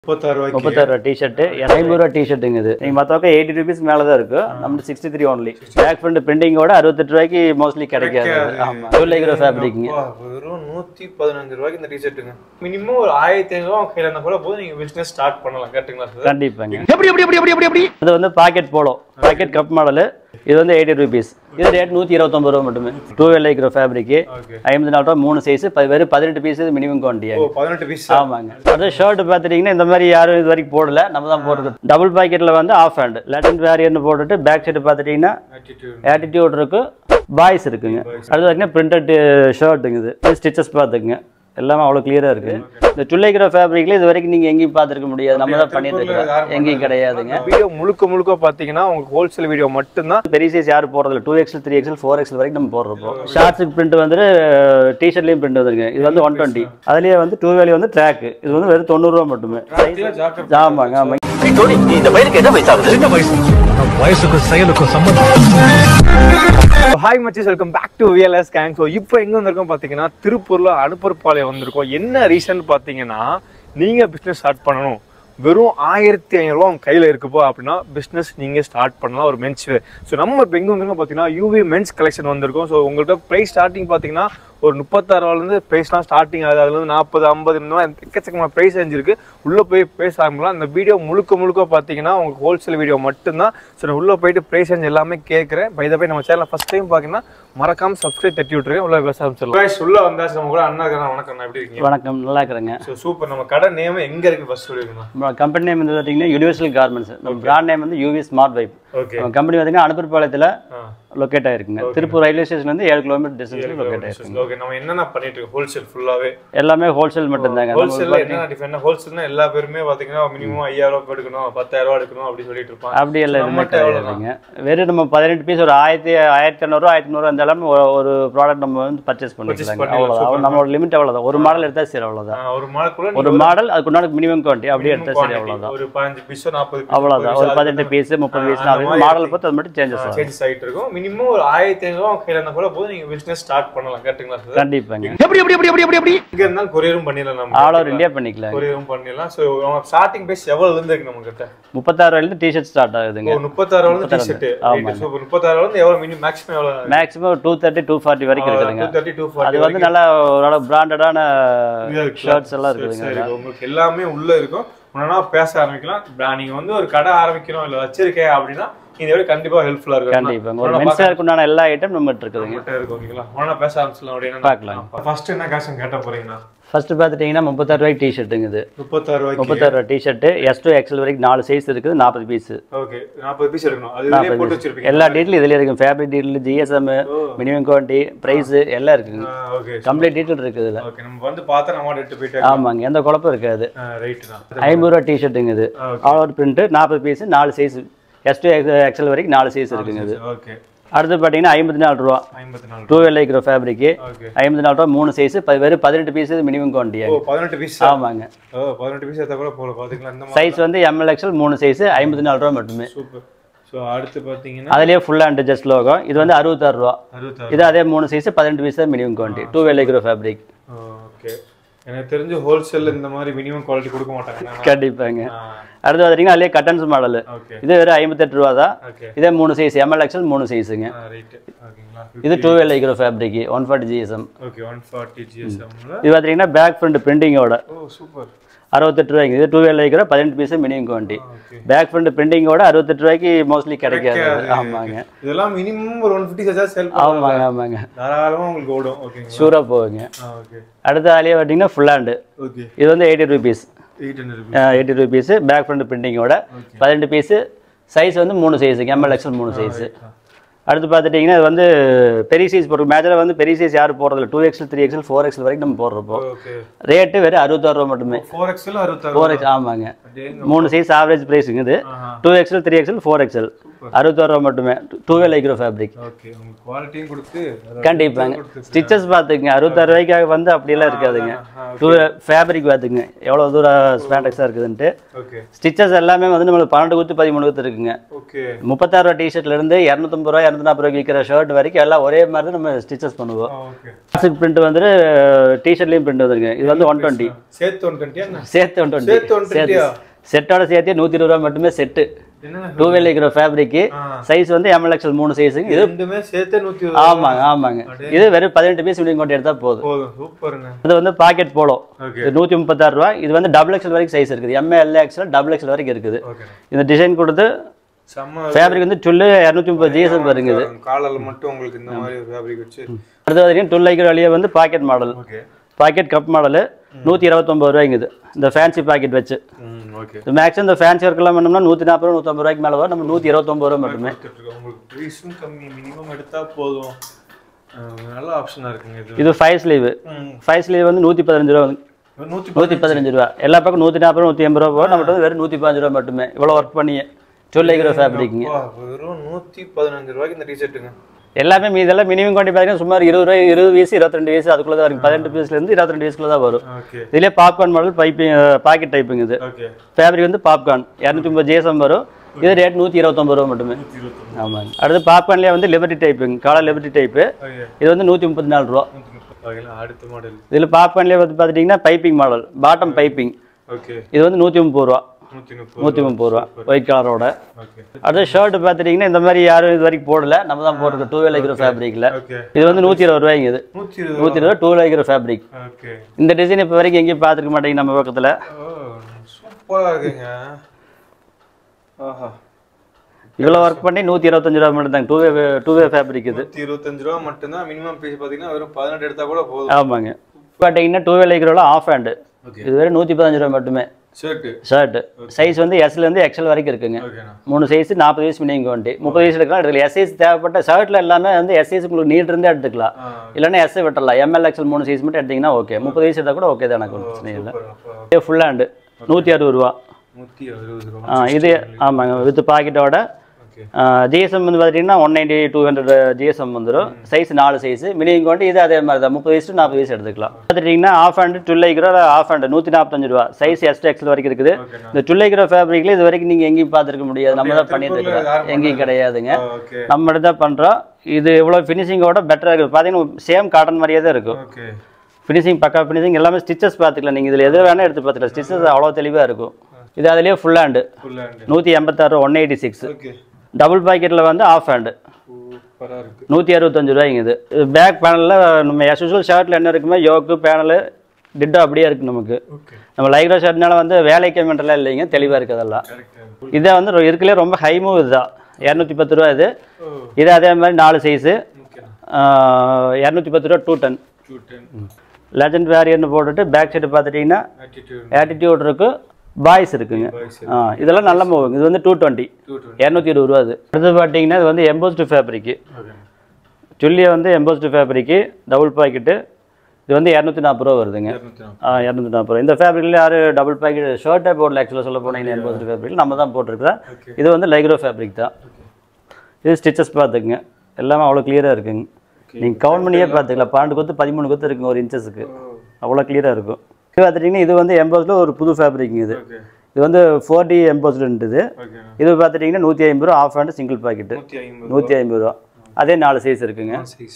முப்பத்தாறு ரூபாய்க்கு முப்பத்தாறு ரூபா டிஷர்ட் ஐம்பது ரூபா டிஷர்ட்டுங்க இது நீங்கள் மற்றவங்க எயிட்டி ருபீஸ் மேலே தான் இருக்கு நம்ம sixty three only back front பிரிண்டிங்கோட அறுபத்தெட்டு ரூபாய்க்கு மோஸ்ட்லி கிடைக்காது ஆமாம் டூ ஃபேப்ரிக்ங்க அப்பா, வெறும் நூத்தி பதினஞ்சு ரூபாய்க்கு இந்த டிஷர்ட்டுங்க மினிமம் ஒரு ஆயிரத்தி ஐநூறு ரூபா கையில இருந்தா கூட போதும் நீங்க பிசினஸ் ஸ்டார்ட் பண்ணலாம் கேட்டுங்களா சார் கண்டிப்பாங்க இது வந்து pocket polo pocket cup model இது வந்து எயிட்டி ருபீஸ் இது ரேட் நூற்றி இருபத்தொம்பது ரூபா மட்டுமே two way lycra fabric okay ஐம்பது நாலு ரூபா மூணு சைஸ் வெறும் பதினெட்டு பீஸ் மினிமம் குவான்டிட்டியாக ஓ பதினெட்டு பீஸ் ஆமாங்க அது ஷர்ட் பார்த்துட்டீங்கன்னா இந்த மாதிரி யாரும் இது வரைக்கும் போடல நம்ம தான் போடுறது டபுள் பாக்கெட்டில் வந்து ஆஃப் ஹேண்ட் லேட்டன் வேரியர்னு போட்டுட்டு பேக் சைடு பார்த்துட்டீங்கன்னா ஆட்டிடியூட் ஆட்டிடியூட் இருக்கு பாய்ஸ் இருக்குங்க அடுத்து பார்த்தீங்கன்னா பிரிண்டட் ஷர்ட்டுங்க இது ஸ்டிச்சஸ் பார்த்துக்குங்க எல்லாமே அவ்வளோ கிளியராக இருக்கு இந்த சுள்ளைக்கிற ஃபேப்ரிக்ல இது வரைக்கும் நீங்கள் எங்கேயும் பார்த்துருக்க முடியாது நம்ம தான் பண்ணிட்டு இருக்கோம் எங்கேயும் கிடையாதுங்க வீடியோ முழுக்க முழுக்க பாத்தீங்கன்னா உங்களுக்கு ஹோல்சேல் வீடியோ மட்டும்தான் பெரிய சைஸ் யாரும் போடுறதில்ல two XL three XL four XL வரைக்கும் நம்ம போடுறப்போ ஷார்ட்ஸுக்கு பிரிண்ட் வந்து டிஷர்ட்லேயும் பிரிண்ட் வந்துருங்க இது வந்து ஒன் டுவெண்ட்டி அதுலேயே வந்து டூ வேலி வந்து ட்ராக் இது வந்து வெறும் தொண்ணூறுரூவா மட்டுமே ஜாக்கெட் ஆமாங்க ஆமாங்க வயசுக்கும் செயலுக்கும் சம்பந்தம் ஹாய் மச்சிஸ் welcome back to VLS gang so இப்போ எங்க வந்திருக்கோம் பாத்தீங்கன்னா திருப்பூர்ல அனுப்பற்பாளையம் வந்திருக்கோம் என்ன ரீசன் பாத்தீங்கன்னா நீங்க பிசினஸ் ஸ்டார்ட் பண்ணணும் வெறும் ஆயிரத்தி ஐநூறுரூவா உங்க கையில் இருக்குப்போ அப்படின்னா பிஸ்னஸ் நீங்கள் ஸ்டார்ட் பண்ணலாம் ஒரு மென்ஸ் வேர் ஸோ நம்ம இப்போ எங்கே வந்திருக்கோம் பார்த்தீங்கன்னா யூவி மென்ஸ் கலெக்ஷன் வந்திருக்கோம் ஸோ உங்கள்கிட்ட ப்ரைஸ் ஸ்டார்டிங் பார்த்தீங்கன்னா ஒரு முப்பத்தாறுவாலேருந்து ப்ரைஸ்லாம் ஸ்டார்டிங் ஆகுது அதுலேருந்து நாற்பது ஐம்பது இந்த மாதிரி எக்கச்சக்கமான ப்ரைஸ் செஞ்சிருக்கு உள்ளே போய் பேச ஆரம்பிக்கலாம் இந்த வீடியோ முழுக்க முழுக்க பார்த்தீங்கன்னா உங்களுக்கு ஹோல்சேல் வீடியோ மட்டும்தான் ஸோ நான் உள்ளே போயிட்டு ப்ரைஸ் செஞ்சு எல்லாமே கேட்குறேன் பை போய் நம்ம சேனல் ஃபஸ்ட் டைம் பார்த்தீங்கன்னா மறக்காம சப்ஸ்கிரைப் தட்டி விட்டுருக்கேன் உள்ள பேச ஆரம்பிச்சிடலாம் உள்ள வந்தாச்சு நம்ம கூட அண்ணா இருக்கிறேன் வணக்கம் அண்ணா, எப்படி இருக்கீங்க வணக்கம் நல்லா இருக்கிறேங்க ஸோ சூப்பர் நம்ம கடை நேம் எங்க இருக்கு ஃபர்ஸ்ட் சொல்லிருக்கணும் நம்ம கம்பெனி நேம் வந்து பார்த்தீங்கன்னா யூனிவர்சல் கார்மெண்ட்ஸ் நம்ம பிராண்ட் நேம் வந்து யூவி ஸ்மார்ட் வைப் ஓகே நம்ம கம்பெனி பார்த்தீங்கன்னா அனுப்பர்பாளையத்தில் லொக்கேட் ஆயிருக்குங்க திருப்பூர் ரயில்வே ஸ்டேஷன் வந்து ஏழு கிலோமீட்டர் டிஸ்டன்ஸ்ல லொக்கேட் ஆயிருக்குங்க ஓகே நம்ம என்னென்ன பண்ணிட்டு இருக்கோம் ஹோல்சேல் ஃபுல்லாவே எல்லாமே ஹோல்சேல் மட்டும்தாங்க நம்ம ஹோல்சேல்ல என்ன டிஃபரெண்ட் ஹோல்சேல்னா எல்லா பேருமே பாத்தீங்கன்னா மினிமம் ஐயாயிரம் ரூபாய் எடுக்கணும் பத்தாயிரம் ரூபாய் எடுக்கணும் அப்படி சொல்லிட்டு இருப்பாங்க அப்படி எல்லாம் எதுவுமே நம்மகிட்ட எவ்வளவுதான்? கிடையாதுங்க வெறும் நம்ம பதினெட்டு பீஸ் ஒரு ஆயிரத்தி ஆயிரத்தி இரநூறுவா ஆயிரத்தி நூறு இருந்தாலும் ஒரு- ஒரு ப்ராடக்ட் நம்ம வந்து பர்ச்சேஸ் பண்ணிக்கலாங்க பண்ணிடலாம், அவ்வளோதான் super. நம்மளோட லிமிட் அவ்வளோதான் ஒரு மாடல் எடுத்தா சரி அவ்வளோதான் ஆஹ் ஒரு மாதக்குள்ள ஒரு மாடல் அதுக்கு உண்டான மினிமம் குவான்டிட்டி அப்படியே எடுத்தா சரி அவ்வளோதான் ஒரு பதினஞ்சு பீஸோ நாற்பது அவ்வளோதான் ஒரு பதினெட்டு பீஸ் முப்பது பீஸ் நாலு மாடல் பொறுத்து அது மட்டும் சேஞ்சஸ் ஆகும் சேஞ்சஸ் ஆகிட்டு இருக்கும் மினிமம் ஒரு ஆயிரத்தி ஐநூறு ரூபா கையில இருந்தா கூட போதும் நீங்க பிசினஸ் ஸ்டார்ட் பண்ணலாம் கேட்டுங்களா சார் கண்டிப்பாங்க இங்க இருந்தாலும் கொரியரும் பண்ணிடலாம் நம்ம ஆல் ஓவர் இந்தியா பண்ணிக்கலாம் கொரியரும் பண்ணிடலாம் ஸோ ஸ்டார்டிங் பேஸ் எவ்வளவு இருந்து இருக்கு நம்ம கிட்ட முப்பத்தாறு ரூபாயிலிருந்து டிஷர்ட் ஸ்டார்ட் ஆகுதுங்க ஒரு முப்பத்தாறு ரூபா டி ஷர்ட் ஆமாங்க. சூப்பர் முப்பத்தாறு ரூபா வந்து எவ்வளவு மினிமம் மேக்ஸிமம் எவ்வளவு maximum two thirty two forty வரைக்கும் இருக்குதுங்க டூ தேர்ட்டி டூ அது வந்து நல்லா ஓரளவு பிராண்டடான ஷர்ட்ஸ் எல்லாம் சரி, இருக்குதுங்க சரி. உங்களுக்கு எல்லாமே உள்ள இருக்கும் ஒன்னா பேச ஆரம்பிக்கலாம் bra- நீங்க வந்து ஒரு கடை ஆரம்பிக்கிறோம் இல்ல வச்சிருக்கேன் அப்படின்னா இந்த விட கண்டிப்பா ஹெல்ப்ஃபுல்லா இருக்கும் கண்டிப்பாங்க ஒரு மென்ஸாருக்கு உண்டான எல்லா ஐட்டம் நம்மகிட்ட இருக்குதுங்க நம்மகிட்ட இருக்கும் ஓகேங்களா ஒன்னா பேச ஆரம்பிச்சலாம் அப்படின்னு பார்க்கலாம். ஃபர்ஸ்ட் என்ன காசு கேட்ட போறீங்கன்னா ஃபர்ஸ்ட் பார்த்துட்டிங்கன்னா முப்பத்தாறு ரூபாய்க்கு டிஷர்ட்டுங்க இது முப்பத்தாறு ரூபாய்க்கு முப்பத்தாறு ரூபாய் டிஷர்ட் எஸ் டு எக்ஸல் வரைக்கும் நாலு சைஸ் இருக்குது நாற்பது பீஸ் ஓகே நாற்பது பீஸ் எடுக்கணும் அது இதுலயே போட்டு வச்சிருப்பீங்க எல்லா டீட்டெயில் இதுல இருக்கும் fabric detail GSM minimum quantity price எல்லாம் இருக்குங்க ஓகே கம்ப்ளீட் டீட்டெயில் இருக்குது இதுல ஓகே நம்ம வந்து பார்த்தா நம்ம எடுத்து போயிட்டு ஆமாங்க எந்த குழப்பம் இருக்காது ரைட் தான் ஐம்பது ரூபா டிஷர்ட்டுங்க இது ஆல் ஓவர் பிரிண்ட் நாற்பது பீஸ் நாலு சைஸ் எஸ் டு எக்ஸல் வரைக்கும் நாலு சைஸ் இருக்குங்க இது ஓகே அடுத்து பார்த்தீங்கன்னா ஐம்பத்தி நாலு ரூபா ஐம்பத்தி நாலு two way lycra fabric okay ஐம்பத்தி நாலு ரூபா மூணு சைஸ் வெறும் பதினெட்டு பீஸ் மினிமம் குவான்டிட்டி ஓ பதினெட்டு பீஸ் ஆமாங்க ஓ பதினெட்டு பீஸ் எடுத்தா கூட போல பாத்தீங்களா இந்த மாதிரி சைஸ் வந்து எம்எல் எக்ஸல் மூணு சைஸ் ஐம்பத்தி நாலு ரூபா மட்டுமே சூப்பர் ஸோ அடுத்து பாத்தீங்கன்னா அதுலயே ஃபுல் அண்ட் ஜஸ்ட் லோகோ இது வந்து அறுபத்தாறு ரூபா அறுபத்தாறு இது அதே மூணு சைஸ் பதினெட்டு பீஸ் தான் minimum quantity two way lycra fabric okay எனக்கு தெரிஞ்சு ஹோல்சேல்ல இந்த மாதிரி மினிமம் குவாலிட்டி கொடுக்க மாட்டாங்க கண்டிப்பாங்க அடுத்து பார்த்தீங்கன்னா அதுலயே கட்டன்ஸ் மாடல் ஓகே இது வெறும் ஐம்பத்தெட்டு ரூபா தான் ஓகே இதே மூணு சைஸ் எம்எல் எக்ஸல் மூணு சைஸுங்க ரைட் ஓகேங்களா இது two way lycra fabric one forty GSM okay one forty ஜிஎஸ்எம்ல இது பார்த்தீங்கன்னா பேக் ஃப்ரண்ட் பிரிண்டிங்கோட ஓ சூப்பர் அறுபத்தெட்டு ரூபாய்க்கு இது டூ வெல் லைக்கிற பதினெட்டு piece minimum quantity okay back front பிரிண்டிங்கோட அறுபத்தெட்டு ரூபாய்க்கு மோஸ்ட்லி கிடைக்காது ஆமாங்க இதெல்லாம் மினிமம் ஒரு ஒன் ஃபிஃப்டி சஜா செல் ஆமாங்க ஆமாங்க தாராளமா உங்களுக்கு ஓடும் ஓகேங்களா ஷூராக போகுங்க ஓகே அடுத்து அதுலேயே பார்த்தீங்கன்னா ஃபுல் ஹேண்டு ஓகே இது வந்து eighty rupees eight hundred eighty rupees back front பிரிண்டிங்கோட பதினெட்டு பீஸு சைஸ் வந்து மூணு சைஸுங்க எம்எல் எக்ஸல் மூணு சைஸு அடுத்து பார்த்துட்டிங்கன்னா இது வந்து பெரிய சைஸ் போடுறோம் மேஜராக வந்து பெரிய சைஸ் யாரும் போடுறதில்ல two XL three XL four XL வரைக்கும் நம்ம போடுறப்போ ஓகே ரேட்டு வெறும் அறுபத்தாறு ரூபா மட்டுமே ஃபோர் எக்ஸ்எல் அறுபத்தாறு ஃபோர் எக்ஸ் ஆமாங்க அப்படியே மூணு சைஸ் ஆவரேஜ் ப்ரைஸுங்க இது ஆஹா. Two XL three XL four XL அறுபத்தாறு ரூபா மட்டுமே two way lycra fabric okay உங்களுக்கு குவாலிட்டியும் கொடுத்து கண்டிப்பாங்க ஸ்டிச்சஸ் பார்த்துக்குங்க அறுபத்தாறு ரூபாய்க்காக வந்து அப்படியெல்லாம் இருக்காதுங்க டூ ஃபேப்ரிக் பார்த்துக்குங்க எவ்வளோ தூரம் ஸ்பேண்டக்ஸாக இருக்குதுன்ட்டு ஓகே ஸ்டிச்சஸ் எல்லாமே வந்து நம்மளுக்கு பன்னெண்டு குத்து பதிமூணு குத்து இருக்குங்க ஓகே முப்பத்தாறு ரூபா டிஷர்ட்ல இருந்து இரநூத்தம்பது ரூபா இரநூத்தி நாற்பது ரூபாய்க்கு விற்கிற ஷர்ட் வரைக்கும் எல்லாம் ஒரே மாதிரி தான் நம்ம ஸ்டிச்சஸ் பண்ணுவோம் ஓகே கிளாசிக் பிரிண்ட் வந்து டிஷர்ட்லேயும் பிரிண்ட் வந்துருங்க இது வந்து ஒன் டுவெண்ட்டி சேர்த்து ஒன் டுவெண்ட்டியா சேர்த்து ஒன் சேர்த்து டுவெண்ட்டி 120 செட்டோட சேர்த்து நூற்றி இருபது ரூபா மட்டுமே செட்டு என்ன டூ வேல இருக்கிற ஃபேப்ரிக்கு ஆ. சைஸ் வந்து எம்எல்எக்ஸல் மூணு சைஸுங்க இது ரெண்டுமே சேர்த்து நூத்தி இருபது ஆமாங்க ஆமாங்க இது வெறும் பதினெட்டு பீஸ் இப்படி கொண்டு எடுத்தால் போதும் போதும் சூப்பருங்க இது வந்து பாக்கெட் போலோ ஓகே இது நூற்றி முப்பத்தாறு ரூபா இது வந்து டபுள் எக்ஸல் வரைக்கும் சைஸ் இருக்குது M L XL double XL வரைக்கும் இருக்குது ஓகே இந்த டிசைன் கொடுத்து செம்ம ஃபேப்ரிக் வந்து சொல்லு இரநூத்தி முப்பது ஜிஎஸ்எம் வருங்க இது காலால மட்டும் உங்களுக்கு இந்த மாதிரி ஃபேப்ரிக் வச்சு அடுத்து வரைக்கும் டுவெல் ஐக்கிற வழியே வந்து pocket model okay pocket cup model நூற்றி இருபத்தொம்பது ரூபாய்ங்குது இந்த ஃபேன்சி பாக்கெட் வச்சு ம் ஓகே இது மேக்ஸிமம் இந்த ஃபேன்சி ஒர்க்கெல்லாம் பண்ணோம்னா நூற்றி நாற்பது ரூபா நூற்றம்பது ரூபாய்க்கு மேலே வரும் நம்ம நூற்றி இருபத்தொம்பது ரூபா மட்டுமே கொடுத்துட்ருக்கோம் உங்களுக்கு ப்ரைஸும் கம்மி மினிமம் எடுத்தா போதும் அஹ் நல்ல ஆப்ஷனா இருக்குங்க இது இது ஃபைவ் ஸ்லீவ் ம் ஃபைவ் ஸ்லீவ் வந்து நூற்றி பதினஞ்சு ரூபா வந்து நூத்தி நூற்றி பதினஞ்சு ரூபா எல்லா பக்கம் நூற்றி நாற்பது நூற்றி எண்பது ரூபா போகும் நம்மகிட்ட வந்து வெறும் நூற்றி பதினஞ்சு ரூபா மட்டுமே இவ்வளோ ஒர்க் பண்ணி டுவெல் ஐக்கிற ஃபேப்ரிக்குங்க அப்பா, வெறும் நூத்தி பதினஞ்சு ரூபாய்க்கு இந்த டிஷர்ட்டுங்க எல்லாமே மீதெல்லாம் மினிமம் குவான்டி பார்த்தீங்கன்னா சுமார் இருபது ரூபாய் இருபது பீஸ் இருபத்திரெண்டு பீஸ் அதுக்குள்ளே தான் இருக்கும் பதினெட்டு பீஸ்லேருந்து இருபத்திரெண்டு பீஸ்க்குள்ள தான் வரும் ஓகே இதுலேயே பாப்கார்ன் மாடல் பைப்பிங் பாக்கெட் டைப்புங்க இது ஓகே ஃபேப்ரிக் வந்து பாப்கார்ன் இரநூத்தி முப்பது ஜிஎஸ்எம் வரும் இது ரேட் நூற்றி இருபத்தொம்பது ரூபா மட்டுமே ஆமாங்க அடுத்து பாப்கார்ன்லேயே வந்து லிபர்ட்டி டைப்புங்க காலர் லிபர்ட்டி டைப்பு ஓகே இது வந்து நூற்றி முப்பத்தி நாலு ரூபா நூத்தி முப்பது ஓகேங்களா அடுத்த மாடல் இதில் பாப்கார்ன்லேயே வந்து பார்த்துட்டிங்கன்னா piping model bottom piping okay இது வந்து நூற்றி முப்பது ரூபா நூத்தி முப்பது நூற்றி முப்பது ரூபா ஒயிட் கலரோட ஓகே அடுத்து ஷர்ட் பார்த்துட்டிங்கன்னா இந்த மாதிரி யாரும் இது வரைக்கும் போடல நம்ம தான் போட்டிருக்கோம் டூ வேல் வைக்கிற ஃபேப்ரிக்கில் ஓகே இது வந்து நூற்றி இருபது ரூபாய்ங்க இது நூத்தி இருபது நூற்றி இருபது டூ வேல் வைக்கிற ஃபேப்ரிக் ஓகே இந்த டிசைன் இப்போ வரைக்கும் எங்கேயும் பார்த்துருக்க மாட்டேங்க நம்ம பக்கத்தில் ஓ சூப்பரா இருக்குங்க ஆஹா இவ்வளோ ஒர்க் பண்ணி நூற்றி இருபத்தஞ்சு ரூபா மட்டும் தாங்க two way two way fabric இது நூத்தி இருபத்தஞ்சு ரூபா மட்டும்தான் மினிமம் பீஸ் பாத்தீங்கன்னா வெறும் பதினெட்டு எடுத்தா கூட போதும் ஆமாங்க பார்த்தீங்கன்னா டூ வேல் வைக்கிறோட ஆஃப் ஹேண்டு ஓகே இது வெறும் நூற்றி பதினஞ்சு ரூபா மட்டுமே ஷர்ட் ஷர்ட் சைஸ் வந்து எஸ்லேருந்து எக்ஸல் வரைக்கும் இருக்குங்க ஓகேண்ணா மூணு சைஸ் நாற்பது வயசு மினிமம் குவான்டி முப்பது வயசு எடுக்கலாம் எடுக்கலாம் எஸ்ஐஸ் தேவைப்பட்ட ஷர்ட்டில் எல்லாமே வந்து எஸ்ஐஸ் உங்களுக்கு நீட் இருந்தால் எடுத்துக்கலாம் ஆ இல்லைன்னா எஸ்ஐ விட்டுறலாம் எம்எல் எக்ஸல் மூணு சைஸ் மட்டும் எடுத்தீங்கன்னா ஓகே முப்பது வயசு எடுத்தால் கூட ஓகே தான் எனக்கு ஒன்றும் பிரச்சனை இல்லை சூப்பர் அப்பா இதே ஃபுல் ஹேண்டு நூற்றி அறுபது ரூபா நூத்தி அறுபது ரூபா ஆ இது ஆமாங்க வித் பாக்கெட்டோட ஓகே ஜிஎஸ்எம் வந்து பார்த்தீங்கன்னா one ninety two hundred GSM வந்துடும் சைஸ் நாலு சைஸ் மினிமம் குவான்டி இது அதே மாதிரி தான் முப்பது வயசு நாற்பது வயசு எடுத்துக்கலாம் பார்த்துட்டிங்கன்னா ஆஃப் ஹேண்டு டுவெல் ஐக்கிறோ ஆஃப் ஹேண்டு நூற்றி நாற்பத்தஞ்சு ரூபா சைஸ் எஸ்ட் எக்ஸல் வரைக்கும் இருக்குது ஓகேண்ணா இந்த டுவெல் ஐக்கிறோ ஃபேப்ரிக்ல இது வரைக்கும் நீங்கள் எங்கேயும் பார்த்துருக்க முடியாது நம்ம தான் பண்ணிட்டு திருப்பூர்ல இருக்கிறோம் யாரும் எங்கேயும் கிடையாதுங்க ஓகே நம்ம மட்டும் தான் பண்ணுறோம் இது இவ்வளோ ஃபினிஷிங்கோட பெட்டராக இருக்குது பார்த்தீங்கன்னா சேம் காட்டன் மாதிரியே தான் இருக்கும் ஓகே ஃபினிஷிங் பக்கா ஃபினிஷிங் எல்லாமே ஸ்டிச்சஸ் பார்த்துக்கலாம் நீங்கள் இதில் எது வேணால் எடுத்து பார்த்துக்கலாம் ஸ்டிச்சஸ் அவ்வளோ தெளிவாக இருக்கும் இது அதுலேயே ஃபுல் ஹேண்டு ஃபுல் ஹேண்ட் நூற்றி எண்பத்தாறு one eighty six okay double பாக்கெட்டில் வந்து ஆஃப் ஹேண்டு சூப்பரா இருக்கு நூற்றி அறுபத்தஞ்சு ரூபாய்ங்க இது பேக் பேனலில் நம்ம as usual ஷர்ட்டில் என்ன இருக்குமோ யோக்கு பேனலு டிட்டோ அப்படியே இருக்குது நமக்கு ஓகே நம்ம லைக்ரா ஷர்ட்னால வந்து வேலைக்கு மென்டெல்லாம் இல்லைங்க தெளிவாக இருக்குது அதெல்லாம் கரெக்ட் இதை வந்து ரொ- இருக்கலே ரொம்ப ஹை மூவ் இதுதான் இரநூத்தி பத்து ரூபா இது ஓ இது அதே மாதிரி நாலு சைஸு ஓகேண்ணா இரநூத்தி பத்து ரூபா two ten two ten legend வேரியர்னு போட்டுட்டு பேக் சைடு பார்த்துட்டிங்கன்னா ஆட்டிடியூட் ஆட்டிடியூட் இருக்கு பாய்ஸ் இருக்குங்க பாய்ஸ் ஆ இதெல்லாம் நல்ல மூவுங்க இது வந்து டூ டுவெண்ட்டி டூ டுவெண்ட்டி இரநூத்தி இருபது ரூபா அது அடுத்து பார்த்தீங்கன்னா இது வந்து எம்போஸ்டு ஃபேப்ரிக்கு ஓகே சொல்லியே வந்து எம்போஸ்டு ஃபேப்ரிக்கு டபுள் பாக்கெட்டு இது வந்து இரநூத்தி நாற்பது ரூபா வருதுங்க இரநூத்தி நாற்பது ஆ இரநூத்தி நாற்பது ரூபா இந்த ஃபேப்ரிக்கில் யார் டபுள் பாக்கெட் ஷர்ட்டே போடல ஆக்சுவலாக சொல்ல போனீங்கன்னா எம்போஸ்டு ஃபேப்ரிக் நம்ம தான் போட்டிருக்கிறோம் ஓகே இது வந்து லைக்ரோ ஃபேப்ரிக் தான் இது ஸ்டிச்சஸ் பார்த்துக்குங்க எல்லாமே அவ்வளோ கிளியராக இருக்குங்க நீங்கள் கவுண்ட் பண்ணியே பார்த்துக்கலாம் பன்னெண்டு கொத்து பதிமூணு கொத்து இருக்குங்க ஒரு இன்ச்சஸுக்கு அவ்வளோ கிளியராக இருக்கும் இது பார்த்துட்டிங்கன்னா இது வந்து எம்போஸில் ஒரு புது ஃபேப்ரிக்குங்க இது ஓகே இது வந்து ஃபோர் டி எம்போஸ்டுன்றது ஓகேண்ணா இது பார்த்துட்டிங்கன்னா நூற்றி ஐம்பது ரூபா ஆஃப் ஹேண்டு சிங்கிள் பாக்கெட்டு நூற்றி ஐம்பது நூற்றி ஐம்பது ரூபா அதே நாலு சைஸ் இருக்குங்க சைஸ்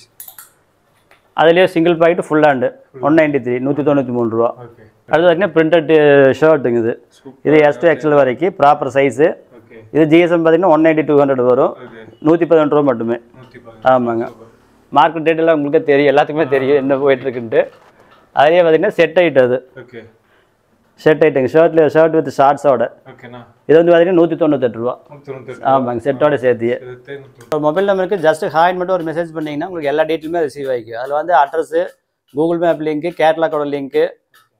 அதுலேயே single pocket full hand one ninety three நூற்றி தொண்ணூற்றி மூணு ரூபா ஓகே அடுத்து பார்த்தீங்கன்னா பிரிண்டட் ஷர்ட்டுங்க இது இது எஸ் டு எக்ஸல் வரைக்கும் ப்ராப்பர் சைஸு ஓகே இது ஜிஎஸ்எம் பார்த்தீங்கன்னா ஒன் நைன்டி டூ ஹண்ட்ரட் வரும் ஓகே நூற்றி பதினெட்டு ரூபா மட்டுமே நூற்றி பதினஞ்சு ஆமாங்க மார்க்கெட் ரேட்டெல்லாம் உங்களுக்கே தெரியும் எல்லாத்துக்குமே தெரியும் என்ன போயிட்டுருக்குன்ட்டு அதுலேயே பார்த்தீங்கன்னா செட் ஐட் அது ஓகே செட் ஐட்டுங்க ஷர்ட்டில் ஷர்ட் வித் ஷார்ட்ஸோட ஓகேண்ணா இது வந்து பார்த்தீங்கன்னா நூற்றி தொண்ணூத்தெட்டு ரூபா நூற்றி தொண்ணூற்றி ஆமாங்க செட்டோட சேர்த்தியே எட்டு நூற்றி ஒரு மொபைல் நம்பருக்கு ஜஸ்ட் ஹாய்னு மட்டும் ஒரு மெசேஜ் பண்ணீங்கன்னா உங்களுக்கு எல்லா டீட்டெயிலுமே ரிசீவ் ஆகிக்கும் அதில் வந்து அட்ரஸு கூகுள் மேப் லிங்க்கு கேட்லாக்கோட லிங்க்கு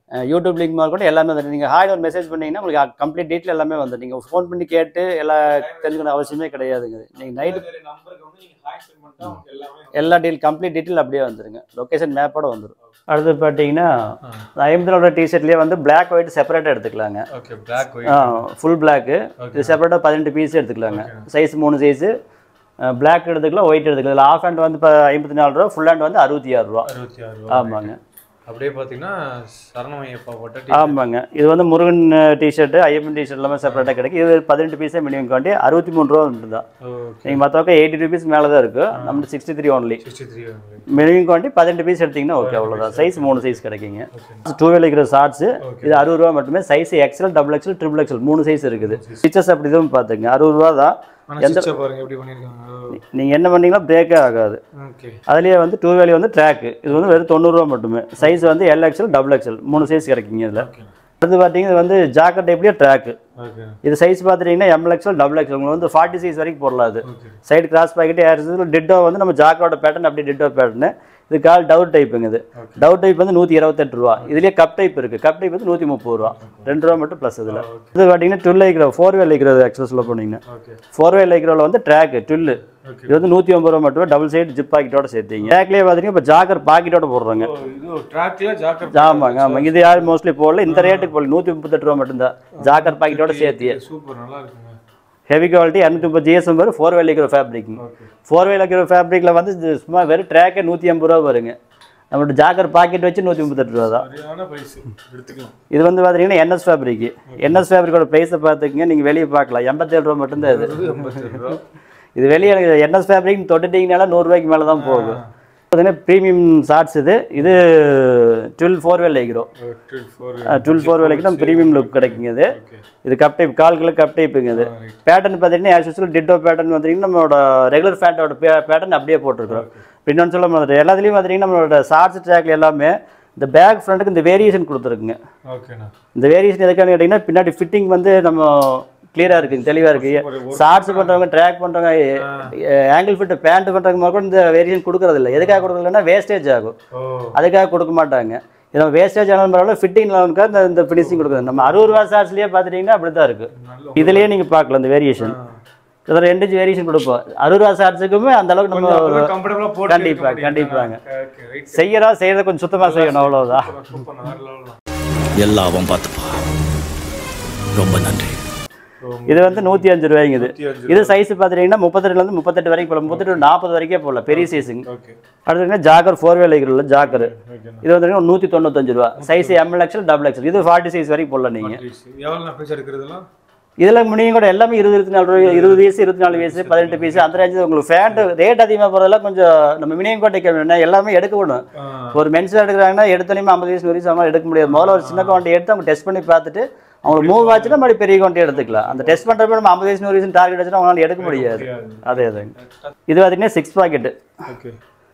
அஹ் யூடியூப் லிங்க் மாதிரி கூட எல்லாமே வந்துட்டு நீங்கள் ஹாய் ஒரு மெசேஜ் பண்ணீங்கன்னா உங்களுக்கு கம்ப்ளீட் டீட்டெயில் எல்லாமே வந்து நீங்கள் ஃபோன் பண்ணி கேட்டு எல்லா தெரிஞ்சுக்கணும் அவசியமே கிடையாதுங்க நீங்கள் நைட்டு நம்பருக்கு வந்து நீங்க ஹாய் சென்ட் பண்ணிட்டா உங்களுக்கு எல்லாமே எல்லா டீல் கம்ப்ளீட் டீட்டெயில் அப்படியே வந்துருங்க லொக்கேஷன் மேப்போட வந்துடும் அடுத்து பார்த்தீங்கன்னா ஐம்பதுலோட டிஷர்ட்லேயே வந்து Black ஒயிட் செப்பரேட்டாக எடுத்துக்கலாங்க ஓகே பிளாக் ஃபுல் பிளாக்கு இது செப்பரேட்டாக பதினெட்டு பீஸ் எடுத்துக்கலாங்க சைஸ் மூணு சைஸு பிளாக் எடுத்துக்கலாம் ஒயிட் எடுத்துக்கலாம் இதில் ஆஃப் ஹேண்ட் வந்து இப்போ ஐம்பத்தி நாலு ரூபா ஃபுல் ஹேண்ட் வந்து அறுபத்தி ஆறு ரூபா அறுபத்தி ஆறு ஆமாங்க அப்படியே பாத்தீங்கன்னா சரணமையப்பா போட்ட ஆமாங்க இது வந்து முருகன் டிஷர்ட்டு ஐயப்பன் டிஷர்ட் எல்லாமே செப்பரேட்டாக கிடைக்கும் இது பதினெட்டு பீஸே மினிமம் குவாண்டி அறுபத்தி மூணு ரூபா மட்டும் தான் ஓகே நீங்கள் மற்ற பக்கம் எயிட்டி ருபீஸ் மேலே தான் இருக்குது நம்ம sixty three only sixty three minimum quantity பதினெட்டு பீஸ் எடுத்தீங்கன்னா ஓகே அவ்வளோதான் சைஸ் மூணு சைஸ் கிடைக்குங்க டூ வீல் இருக்கிற ஷார்ட்ஸு இது அறுபது ரூபா மட்டுமே size XL double XL triple XL மூணு சைஸ் இருக்குது ஸ்டிச்சஸ் அப்படி இதுவும் பார்த்துங்க அறுபது ரூபா தான் ஆனா சிச்சை பாருங்க எப்படி பண்ணிருக்காங்க நீங்கள் என்ன பண்ணீங்களோ பிரேக்கே ஆகாது ஓகே அதுலேயே வந்து டூ வேலி வந்து ட்ராக்கு இது வந்து வெறும் தொண்ணூறுரூவா மட்டுமே சைஸ் வந்து எல் எக்ஸல் டபுள் எக்ஸல் மூணு சைஸ் கிடைக்குங்க இதில் ஓகே அடுத்து பார்த்தீங்கன்னா இது வந்து ஜாக்கெட் டைப்லேயே ட்ராக்கு ஓகே இது சைஸ் பார்த்துட்டிங்கன்னா எம்எல் எக்ஸல் டபுள் எக்ஸல் உங்களுக்கு வந்து ஃபார்ட்டி சைஸ் வரைக்கும் போடலாம் அது ஓகே சைடு கிராஸ் பாக்கெட் ஏர் டிட்டோ வந்து நம்ம ஜாக்கோட பேட்டர்ன் அப்படியே டிட்டோ பேட்டர்னு இது கால் டவுட் டைப்புங்க இது டவுட் டைப் வந்து நூற்றி இருபத்தெட்டு ரூபா இதுலேயே கப் டைப் இருக்குது கப் டைப் வந்து நூற்றி முப்பது ரூபா ரெண்டு ரூபா மட்டும் ப்ளஸ் இதில் இது பார்த்தீங்கன்னா டுவெல் லைக்ரோ ஃபோர் வே லைக்ரோ ஆக்சஸில் போனீங்கன்னா ஓகே ஃபோர் வே லைக்ரோவில் வந்து ட்ராக்கு டுல்லு ஓகே இது வந்து நூற்றி ஐம்பது ரூபா மட்டும் டபுள் சைடு ஜிப் பாக்கெட்டோட சேர்த்தீங்க ட்ராக்லேயே பார்த்தீங்கன்னா இப்போ ஜாக்கர் பாக்கெட்டோட போடுறாங்க ஓ, இது ட்ராக்ல ஜாக்கர் ஆமாங்க ஆமாங்க இது யாரும் மோஸ்ட்லி போடல இந்த ரேட்டுக்கு போடல நூற்றி முப்பத்தெட்டு ரூபா மட்டும்தான் ஜாக்கர் பாக்கெட்டோட சேர்த்து சூப்பர் நல்லா இருக்குங்க ஹெவி குவாலிட்டி இரநூத்தி முப்பது ஜிஎஸ்எம் வரும் ஃபோர் வேல் இருக்கிற ஃபேப்ரிக் ஓகே ஃபோர் வேல் இருக்கிற ஃபேப்ரிக்கில் வந்து இது சும்மா வெறும் ட்ராக்கே நூற்றி ஐம்பது ரூபா வருங்க நம்மளோட ஜாக்கர் பாக்கெட் வச்சு நூற்றி முப்பத்தெட்டு ரூபா தான் சரியான பிரைஸ் எடுத்துக்கலாம் இது வந்து பார்த்தீங்கன்னா என்எஸ் ஃபேப்ரிக் என்எஸ் ஃபேப்ரிக்கோட ப்ரைஸை பார்த்துக்குங்க நீங்கள் வெளியே பார்க்கலாம் எண்பத்தேழு ரூபா மட்டும்தான் இது இது எண்பத்தெட்டு ரூபா இது வெளியே எனக்கு என்எஸ் ஃபேப்ரிக் தொட்டுட்டிங்கனால நூறுரூவாய்க்கு மேலே தான் போகும் பார்த்தீங்கன்னா ப்ரீமியம் ஷார்ட்ஸ் இது இது டுவெல் ஃபோர் வேல் லைக்கிறோம் ஃபோர் டுவெல் ஃபோர் வேலைக்கு தான் ப்ரீமியம் லுக் கிடைக்குங்க இது ஓகே இது கப் டைப் கால் கிலோ கப் டைப்புங்க இது பேட்டர்ன் பார்த்தீங்கன்னா ஆஸ் யூஸ்வல் டிட்டோ பேட்டர்ன் பார்த்தீங்கன்னா நம்மளோட ரெகுலர் ஃபேட்டோட பேட்டர்ன் அப்படியே போட்டிருக்கிறோம் இன்னொன்று சொல்ல மாதிரி எல்லாத்துலேயும் பார்த்தீங்கன்னா நம்மளோட ஷார்ட்ஸ் ட்ராக்ல எல்லாமே இந்த பேக் ஃப்ரண்ட்டுக்கு இந்த வேரியேஷன் கொடுத்துருக்குங்க ஓகேண்ணா இந்த வேரியேஷன் எதுக்கான கேட்டிங்கன்னா பின்னாடி ஃபிட்டிங் வந்து நம்ம கிளியராக இருக்குங்க தெளிவாக இருக்குது ஷார்ட்ஸ் பண்ணுறவங்க ட்ராக் பண்ணுறவங்க ஆங்கிள் ஃபிட் பேண்ட் பண்ணுறவங்க மாதிரி கூட இந்த வேரியேஷன் கொடுக்கறது இல்லை எதுக்காக கொடுக்கலன்னா வேஸ்டேஜ் ஆகும் ஓ அதுக்காக கொடுக்க மாட்டாங்க இது நம்ம வேஸ்டேஜ் ஆனாலும் பரவாயில்ல ஃபிட்டிங் நல்லாருக்கா இந்த இந்த ஃபினிஷிங் கொடுக்குறது நம்ம அறுபது ரூபா ஷார்ட்ஸ்லேயே பார்த்துட்டிங்கன்னா அப்படி தான் இருக்குது நல்ல இதுலேயே நீங்கள் பார்க்கலாம் இந்த வேரியேஷன் இதில் ரெண்டு இன்ச் வேரியேஷன் கொடுப்போம் அறுபது ரூபா ஷார்ட்ஸுக்குமே அந்த அளவுக்கு நம்ம கம்ஃபர்டபுளா போட்டு கண்டிப்பா, கண்டிப்பாங்க. ஓகே ரைட் செய்யறோம் செய்யறத கொஞ்சம் சுத்தமாக செய்யணும் அவ்வளோதான் சூப்பர் வேற லெவல் எல்லாம் அவன் பார்த்துப்பா ரொம்ப நன்றி இது வந்து நூற்றி அஞ்சு ரூபாய்ங்க இது நூத்தி அஞ்சு இது சைஸ் பார்த்துட்டிங்கன்னா முப்பத்தெட்டுலேருந்து முப்பத்தெட்டு வரைக்கும் போகலாம் முப்பத்தெட்டு நாற்பது வரைக்கும் போகலாம் பெரிய சைஸுங்க ஓகே அடுத்து ஜாக்கர் ஃபோர் வேல் இருக்கிற ஜாக்கர் ஓகேண்ணா இது வந்து நூற்றி தொண்ணூத்தஞ்சு ரூபா size M L XL double XL இது ஃபார்ட்டி சைஸ் வரைக்கும் போடலாம் நீங்கள் எவ்வளோ நான் பைசா எடுக்கிறதுலாம் இதில் முடியும் கூட எல்லாமே இருபது இருபத்தி நாலு ரூபாய் இருபது பீஸ் இருபத்தி நாலு பீஸ் பதினெட்டு பீஸ் அந்த ரேஞ்சு உங்களுக்கு ஃபேண்ட் ரேட் அதிகமாக போகிறதெல்லாம் கொஞ்சம் நம்ம மினிமம் கோட்டைக்கு வேணும் எல்லாமே எடுக்கணும் ஒரு மென்ஸ் எடுக்கிறாங்கன்னா எடுத்தோன்னே ஐம்பது பீஸ் நூறு பீஸ் அவங்களால எடுக்க முடியாது முதல்ல ஒரு சின்ன குவான்டி எடுத்து அவங்க டெஸ்ட் பண்ணி பார்த்துட்டு அவங்க மூவ் ஆச்சுன்னா மறுபடியும் பெரிய குவான்டி எடுத்துக்கலாம் அந்த டெஸ்ட் பண்ணுறப்ப நம்ம ஐம்பது பீஸ் நூறு பீஸ் டார்கெட் வச்சுட்டு அவங்களால எடுக்க முடியாது அதே அதே இது பார்த்தீங்கன்னா six pocket okay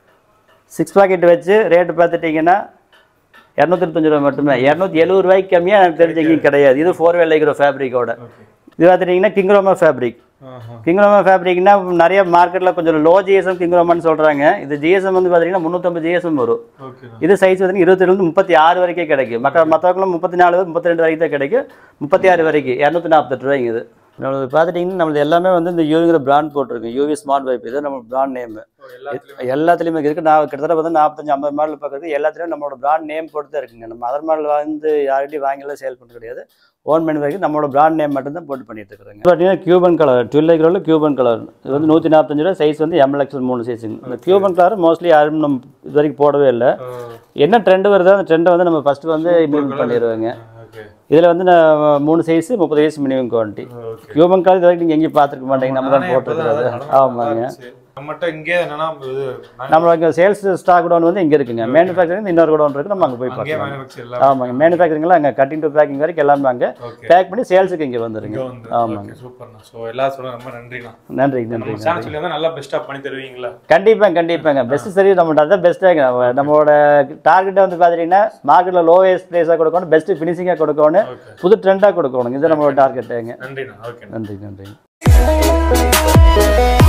six pocket வச்சு ரேட்டு பார்த்துட்டிங்கன்னா இரநூத்தி இருபத்தஞ்சு ரூபா மட்டுமே இரநூத்தி எழுபது ரூபாய்க்கு கம்மியாக எனக்கு தெரிஞ்ச எங்கேயும் கிடையாது இது ஃபோர் வேலைக்கிற ஃபேப்ரிக்கோட ஓகே இது பார்த்துட்டிங்கன்னா கிங்ரோமா ஃபேப்ரிக் ஆஹா கிங்ரோமா ஃபேப்ரிக்னா நிறைய மார்க்கெட்டில் கொஞ்சம் லோ ஜிஎஸ்எம் கிங்ரோமான்னு சொல்கிறாங்க இது ஜிஎஸ்எம் வந்து பார்த்தீங்கன்னா முந்நூற்றம்பது ஜிஎஸ்எம் வரும் ஓகேண்ணா இது சைஸ் வந்து இருபத்திலேருந்து முப்பத்தி ஆறு வரைக்கும் கிடைக்கும் மற்ற மற்றவங்களும் முப்பத்தி நாலு முப்பத்தி ரெண்டு வரைக்கும் தான் கிடைக்கும் முப்பத்தி ஆறு வரைக்கும் இரநூத்தி நாற்பத்தெட்டு ரூபாய்ங்க இது நம்மளது பார்த்துட்டிங்கன்னா நம்மளது எல்லாமே வந்து இந்த யூவிங்கிற பிராண்ட் போட்டிருக்கு யூவி ஸ்மார்ட் வைப் இது நம்ம பிராண்ட் நேம் எல்லாத்துலயுமே எல்லாத்துலேயுமே இருக்குது நான் கிட்டத்தட்ட வந்து நாற்பத்தஞ்சு ஐம்பது மாடல் பார்க்குறது எல்லாத்துலேயும் நம்மளோட பிராண்ட் நேம் போட்டு தான் இருக்குங்க நம்ம அதர் மாடல் வந்து யார்கிட்டையும் வாங்கிலாம் சேல் பண்ணுறது கிடையாது ஓன் பண்ணி வரைக்கும் நம்மளோட பிராண்ட் நேம் மட்டும் தான் போட்டு பண்ணிட்டு இருக்கிறாங்க பார்த்தீங்கன்னா கியூபன் கலர் டுவெல் கிலோவில் கியூபன் கலர் இது வந்து நூற்றி நாற்பத்தஞ்சு ரூபா சைஸ் வந்து எம்எல் எக்ஸல் மூணு சைஸுங்க இந்த கியூபன் கலர் மோஸ்ட்லி யாரும் நம்ம இது வரைக்கும் போடவே இல்லை என்ன ட்ரெண்ட் வருதோ அந்த ட்ரெண்டை வந்து நம்ம ஃபஸ்ட்டு வந்து இம்ப்ளிமெண்ட் பண்ணிடுவாங்க ஓகே இதில் வந்து நான் மூணு சைஸ் முப்பது வயசு minimum quantity okay Cuban colour இது வரைக்கும் நீங்கள் எங்கேயும் பார்த்துருக்க மாட்டீங்க நம்ம தான் போட்டுருக்கிறது ஆமாங்க நம்மகிட்ட இங்கே என்னன்னா இது நம்மளோட இங்கே சேல்ஸ் ஸ்டாக் குடோன் வந்து இங்கே இருக்குங்க மேனுஃபேக்சரிங் இன்னொரு குடோன் இருக்குது நம்ம அங்கே போய் அங்கேயே பார்க்கலாம் மேனுஃபேக்சர் எல்லாம் ஆமாங்க மேனுஃபேக்சரிங்லாம் அங்கே கட்டிங் டு பேக்கிங் வரைக்கும் எல்லாமே அங்கே ஓகே பேக் பண்ணி சேல்ஸுக்கு இங்கே வந்துருங்க இங்க வந்து ஆமாங்க. ஓகே சூப்பர்ண்ணா ஸோ எல்லா சொல்ல ரொம்ப நன்றிண்ணா நன்றி நன்றி நம்ம சேனல் சொல்லி வந்து நல்லா பெஸ்ட்டாக பண்ணி தருவீங்களா கண்டிப்பாக கண்டிப்பாங்க பெஸ்ட் சரி நம்மகிட்ட அதான் பெஸ்ட்டாக நம்மளோட டார்கெட்டை வந்து பார்த்துட்டிங்கன்னா மார்க்கெட்டில் லோவஸ்ட் ப்ரைஸாக கொடுக்கணும் பெஸ்ட்டு ஃபினிஷிங்காக கொடுக்கணும் ஓகே புது ட்ரெண்டாக கொடுக்கணும் இது நம்மளோட டார்கெட்டுங்க நன்றிண்ணா ஓகே நன்றி நன்றி